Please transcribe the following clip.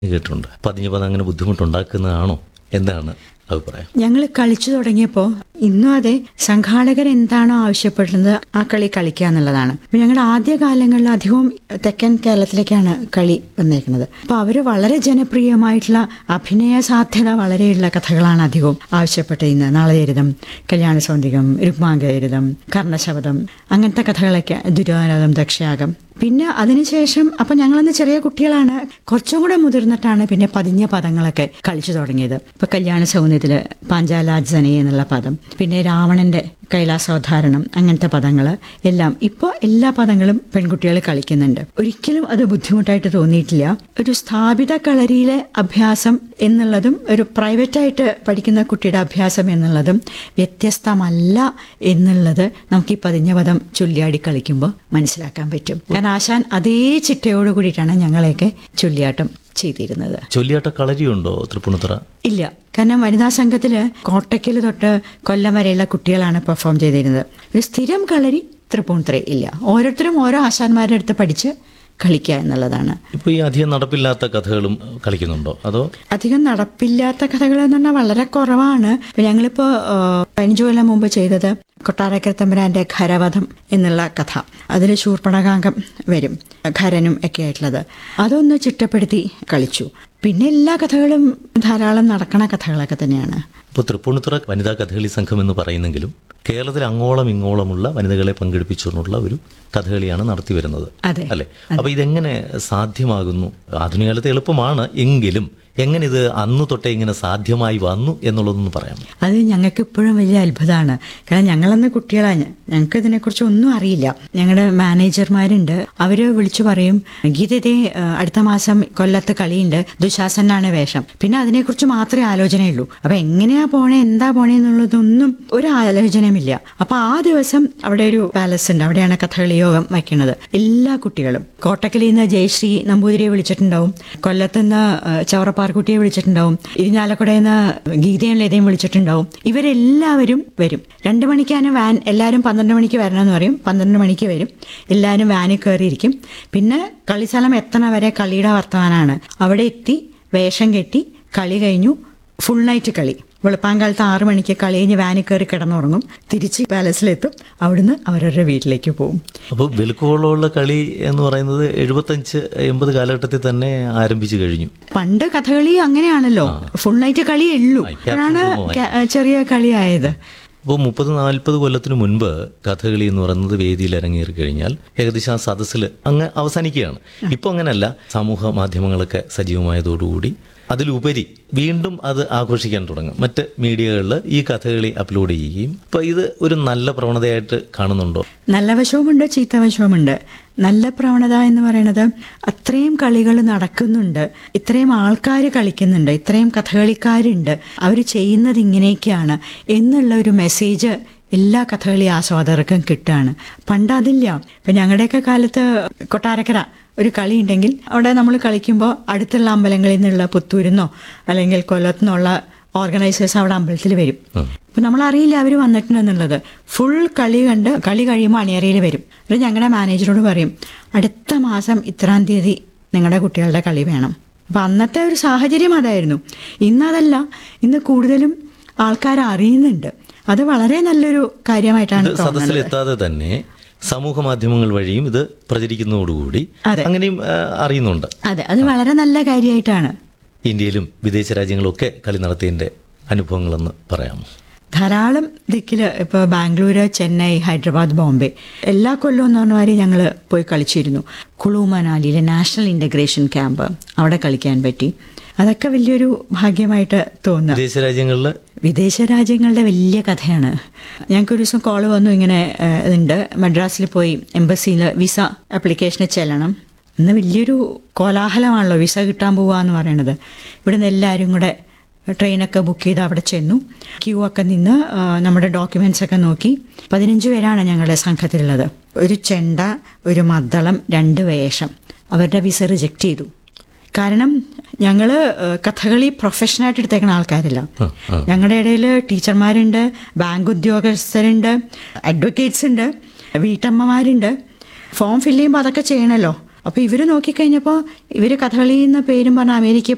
കേട്ടിട്ടുണ്ട് പതിഞ്ഞ പദം അങ്ങനെ ബുദ്ധിമുട്ടുണ്ടാക്കുന്നതാണോ എന്താണ് അഭിപ്രായം ഞങ്ങൾ കളിച്ചു തുടങ്ങിയപ്പോൾ ഇന്നും അതെ സംഘാടകർ എന്താണോ ആവശ്യപ്പെടുന്നത് ആ കളി കളിക്കുക എന്നുള്ളതാണ് ഇപ്പൊ ഞങ്ങളുടെ ആദ്യ കാലങ്ങളിൽ അധികവും തെക്കൻ കേരളത്തിലേക്കാണ് കളി വന്നേക്കുന്നത് അപ്പൊ അവര് വളരെ ജനപ്രിയമായിട്ടുള്ള അഭിനയ സാധ്യത വളരെയുള്ള കഥകളാണ് അധികവും ആവശ്യപ്പെട്ടിരുന്നത് നാളെയരിതം കല്യാണ സൗന്ദര്യം രുക്മാംഗയരിതം കർണശബദം അങ്ങനത്തെ കഥകളൊക്കെ ദുര്യോധനം ദക്ഷയാഗം പിന്നെ അതിനുശേഷം അപ്പൊ ഞങ്ങളന്ന് ചെറിയ കുട്ടികളാണ് കുറച്ചും കൂടെ മുതിർന്നിട്ടാണ് പിന്നെ പതിഞ്ഞ പദങ്ങളൊക്കെ കളിച്ചു തുടങ്ങിയത് ഇപ്പൊ കല്യാണ സൗന്ദര്യത്തില് പാഞ്ചാലാജന എന്നുള്ള പദം പിന്നെ രാവണന്റെ കൈലാസോദ്ധാരണം അങ്ങനത്തെ പദങ്ങൾ എല്ലാം ഇപ്പോൾ എല്ലാ പദങ്ങളും പെൺകുട്ടികൾ കളിക്കുന്നുണ്ട് ഒരിക്കലും അത് ബുദ്ധിമുട്ടായിട്ട് തോന്നിയിട്ടില്ല ഒരു സ്ഥാപിത കളരിയിലെ അഭ്യാസം എന്നുള്ളതും ഒരു പ്രൈവറ്റായിട്ട് പഠിക്കുന്ന കുട്ടിയുടെ അഭ്യാസം എന്നുള്ളതും വ്യത്യസ്തമല്ല എന്നുള്ളത് നമുക്ക് ഈ പതിഞ്ഞ പദം ചൊല്ലിയാടി കളിക്കുമ്പോൾ മനസ്സിലാക്കാൻ പറ്റും കാരണം ആശാൻ അതേ ചിട്ടയോട് കൂടിയിട്ടാണ് ഞങ്ങളെയൊക്കെ ചൊല്ലിയാട്ടം ചെയ്തിരുന്നത് ചൊല്ലിയാട്ട കളരിയുണ്ടോ തൃപ്പൂണിത്തുറ ഇല്ല കാരണം വനിതാ സംഘത്തില് കോട്ടയ്ക്കൽ തൊട്ട് കൊല്ലം വരെയുള്ള കുട്ടികളാണ് പെർഫോം ചെയ്തിരുന്നത് ഒരു സ്ഥിരം കളരി തൃപ്പൂണിത്തുറ ഇല്ല ഓരോരുത്തരും ഓരോ ആശാന്മാരുടെ അടുത്ത് പഠിച്ച് കളിക്കുക എന്നുള്ളതാണ് ഇപ്പോൾ ഈ അധികം നടപ്പില്ലാത്ത കഥകളും കളിക്കുന്നുണ്ടോ അതോ അധികം നടപ്പില്ലാത്ത കഥകൾ എന്ന് പറഞ്ഞാൽ വളരെ കുറവാണ് ഇപ്പൊ ഞങ്ങളിപ്പോ ആ, പതിനഞ്ച് കൊല്ലം മുമ്പ് ചെയ്തത് കൊട്ടാരക്കര തമ്പുരാന്റെ ഖരവധം എന്നുള്ള കഥ അതിൽ ശൂർപ്പണകാംഗം വരും ഖരനും ഒക്കെ ആയിട്ടുള്ളത് അതൊന്ന് ചിട്ടപ്പെടുത്തി കളിച്ചു പിന്നെ എല്ലാ കഥകളും ധാരാളം നടക്കണ കഥകളൊക്കെ തന്നെയാണ് ഇപ്പോൾ തൃപ്പൂണിത്തുറ വനിതാ കഥകളി സംഘം എന്ന് പറയുന്നെങ്കിലും കേരളത്തിൽ അങ്ങോളം ഇങ്ങോളമുള്ള വനിതകളെ പങ്കെടുപ്പിച്ചുകൊണ്ടുള്ള ഒരു കഥകളിയാണ് നടത്തി വരുന്നത് അതെ അല്ലെ അപ്പൊ ഇതെങ്ങനെ സാധ്യമാകുന്നു ആധുനിക കാലത്ത് എളുപ്പമാണ് എങ്കിലും എങ്ങനെ ഇത് അന്നു തൊട്ടേ ഇങ്ങനെ സാധ്യമായി വന്നു എന്നുള്ളതൊന്ന് പറയാം അത് ഞങ്ങൾക്ക് ഇപ്പോഴും വലിയ അത്ഭുതമാണ് കാരണം ഞങ്ങളന്ന് കുട്ടികളാണ് ഞങ്ങൾക്ക് ഇതിനെക്കുറിച്ച് ഒന്നും അറിയില്ല ഞങ്ങളുടെ മാനേജർമാരുണ്ട് അവര് വിളിച്ചു പറയും ഗീതത്തെ അടുത്ത മാസം കൊല്ലത്ത് കളിയുണ്ട് ദുശാസനാണ് വേഷം പിന്നെ അതിനെക്കുറിച്ച് മാത്രമേ ആലോചനയുള്ളൂ അപ്പൊ എങ്ങനെയാ പോണേ എന്താ പോണേ എന്നുള്ളതൊന്നും ഒരു ആലോചനയുമില്ല അപ്പൊ ആ ദിവസം അവിടെ ഒരു പാലസ് ഉണ്ട് അവിടെയാണ് കഥകളി യോഗം വയ്ക്കുന്നത് എല്ലാ കുട്ടികളും കോട്ടക്കലിൽ നിന്ന് ജയശ്രീ നമ്പൂതിരിയെ വിളിച്ചിട്ടുണ്ടാവും കൊല്ലത്തുനിന്ന് ചവറപ്പാർക്കുട്ടിയെ വിളിച്ചിട്ടുണ്ടാവും ഇരിഞ്ഞാലക്കുടയിൽ നിന്ന് ഗീതയും ലതയും വിളിച്ചിട്ടുണ്ടാവും ഇവരെല്ലാവരും വരും രണ്ട് മണിക്കാണ് വാൻ എല്ലാവരും പന്ത്രണ്ട് മണിക്ക് വരണമെന്ന് പറയും പന്ത്രണ്ട് മണിക്ക് വരും എല്ലാവരും വാനിൽ കയറിയിരിക്കും പിന്നെ കളിസ്ഥലം എത്തണ വരെ കളിയുടെ വർത്തമാനാണ് അവിടെ എത്തി വേഷം കെട്ടി കളി കഴിഞ്ഞു ഫുൾ നൈറ്റ് കളി വെളുപ്പാങ്കാലത്ത് ആറു മണിക്ക് കളി കഴിഞ്ഞ് വാനിൽ കയറി കിടന്നുറങ്ങും തിരിച്ച് പാലസിലെത്തും അവിടുന്ന് അവരവരുടെ വീട്ടിലേക്ക് പോകും അപ്പോൾ വെലുക്കോളമുള്ള കളി എന്ന് പറയുന്നത് എഴുപത്തഞ്ച് എൺപത് കാലഘട്ടത്തിൽ തന്നെ ആരംഭിച്ചു കഴിഞ്ഞു പണ്ട് കഥകളി അങ്ങനെയാണല്ലോ ഫുൾ നൈറ്റ് കളിയേ ഉള്ളൂ ആ, ക്യാപ്റ്റൻ അതാണ് റൂമോ ക്യാ- ചെറിയ കളിയായത് അപ്പോൾ മുപ്പത് നാൽപ്പത് കൊല്ലത്തിന് മുൻപ് കഥകളി എന്ന് പറയുന്നത് വേദിയിൽ ഇറങ്ങിയേറി കഴിഞ്ഞാൽ ഏകദേശം ആ സദസ്സിൽ അങ്ങ് അവസാനിക്കുകയാണ് ഇപ്പോൾ അങ്ങനെയല്ല സമൂഹ മാധ്യമങ്ങളൊക്കെ സജീവമായതോടുകൂടി അതിലുപരി വീണ്ടും അത് ആഘോഷിക്കാൻ തുടങ്ങും മറ്റ് മീഡിയകളിൽ ഈ കഥകളി അപ്ലോഡ് ചെയ്യുകയും അപ്പോൾ ഇത് ഒരു നല്ല പ്രവണതയായിട്ട് കാണുന്നുണ്ടോ നല്ല വശവുമുണ്ട് ചീത്ത വശവുമുണ്ട് നല്ല പ്രവണത എന്ന് പറയുന്നത് അത്രയും കളികൾ നടക്കുന്നുണ്ട് ഇത്രയും ആൾക്കാർ കളിക്കുന്നുണ്ട് ഇത്രയും കഥകളിക്കാരുണ്ട് അവർ ചെയ്യുന്നത് ഇങ്ങനെയൊക്കെയാണ് എന്നുള്ള ഒരു മെസ്സേജ് എല്ലാ കഥകളി ആസ്വാദകർക്കും കിട്ടുകയാണ് പണ്ട് അതില്ല ഇപ്പം ഞങ്ങളുടെയൊക്കെ കാലത്ത് കൊട്ടാരക്കര ഒരു കളി ഉണ്ടെങ്കിൽ അവിടെ നമ്മൾ കളിക്കുമ്പോൾ അടുത്തുള്ള അമ്പലങ്ങളിൽ നിന്നുള്ള പുത്തൂരിന്നോ അല്ലെങ്കിൽ കൊല്ലത്തുനിന്നുള്ള ഓർഗനൈസേഴ്സ് അവിടെ അമ്പലത്തിൽ വരും അപ്പൊ നമ്മൾ അറിയില്ല അവർ വന്നിട്ടുണ്ടെന്നുള്ളത് ഫുൾ കളി കണ്ട് കളി കഴിയുമ്പോൾ അണിയറയിൽ വരും അത് ഞങ്ങളുടെ മാനേജറോട് പറയും അടുത്ത മാസം ഇത്രാം തീയതി നിങ്ങളുടെ കുട്ടികളുടെ കളി വേണം അപ്പൊ അന്നത്തെ ഒരു സാഹചര്യം അതായിരുന്നു ഇന്നതല്ല ഇന്ന് കൂടുതലും ആൾക്കാർ അറിയുന്നുണ്ട് അത് വളരെ നല്ലൊരു കാര്യമായിട്ടാണ് ഇത് തോന്നുന്നത് സദസ്സിലെത്താതെ തന്നെ സമൂഹ മാധ്യമങ്ങൾ വഴിയും ഇത് പ്രചരിക്കുന്നതോടുകൂടി അതെ. അങ്ങനെയും ആ, അറിയുന്നുണ്ട് അതെ അത് വളരെ നല്ല കാര്യമായിട്ടാണ് ഇന്ത്യയിലും വിദേശ രാജ്യങ്ങളിലൊക്കെ കളി നടത്തിയതിൻ്റെ അനുഭവങ്ങളെന്ന് പറയാമോ ധാരാളം ദിക്കിൽ ഇപ്പോൾ ബാംഗ്ലൂര് ചെന്നൈ ഹൈദരാബാദ് ബോംബെ എല്ലാ കൊല്ലവും എന്ന് പറഞ്ഞ മാതിരി ഞങ്ങൾ പോയി കളിച്ചിരുന്നു കുളു മനാലിയിലെ നാഷണൽ ഇൻ്റഗ്രേഷൻ ക്യാമ്പ് അവിടെ കളിക്കാൻ പറ്റി അതൊക്കെ വലിയൊരു ഭാഗ്യമായിട്ട് തോന്നുക വിദേശ രാജ്യങ്ങളിൽ വിദേശ രാജ്യങ്ങളുടെ വലിയ കഥയാണ് ഞങ്ങൾക്ക് ഒരു ദിവസം കോൾ വന്നു ഇങ്ങനെ ഏഹ്, ഇതുണ്ട് മദ്രാസിൽ പോയി എംബസിയിൽ വിസ ആപ്ലിക്കേഷന് ചെല്ലണം ഇന്ന് വലിയൊരു കോലാഹലമാണല്ലോ വിസ കിട്ടാൻ പോവുക എന്ന് പറയണത് ഇവിടുന്ന് എല്ലാവരും കൂടെ ട്രെയിനൊക്കെ ബുക്ക് ചെയ്ത് അവിടെ ചെന്നു ക്യൂ ഒക്കെ നിന്ന് ആ, നമ്മുടെ ഡോക്യുമെന്റ്സ് ഒക്കെ നോക്കി പതിനഞ്ച് പേരാണ് ഞങ്ങളുടെ സംഘത്തിലുള്ളത് ഒരു ചെണ്ട ഒരു മദ്ദളം രണ്ട് വേഷം അവരുടെ വിസ റിജക്റ്റ് ചെയ്തു കാരണം ഞങ്ങള് ഏഹ്, കഥകളി പ്രൊഫഷനായിട്ട് എടുത്തേക്കുന്ന ആൾക്കാരില്ല ഞങ്ങളുടെ ഇടയിൽ ടീച്ചർമാരുണ്ട് ബാങ്ക് ഉദ്യോഗസ്ഥരുണ്ട് അഡ്വക്കേറ്റ്സ് ഉണ്ട് വീട്ടമ്മമാരുണ്ട് ഫോം ഫില്ല് ചെയ്യുമ്പോൾ അതൊക്കെ ചെയ്യണമല്ലോ അപ്പോൾ ഇവർ നോക്കിക്കഴിഞ്ഞപ്പോൾ ഇവർ കഥകളി എന്ന പേരും പറഞ്ഞ് അമേരിക്കയിൽ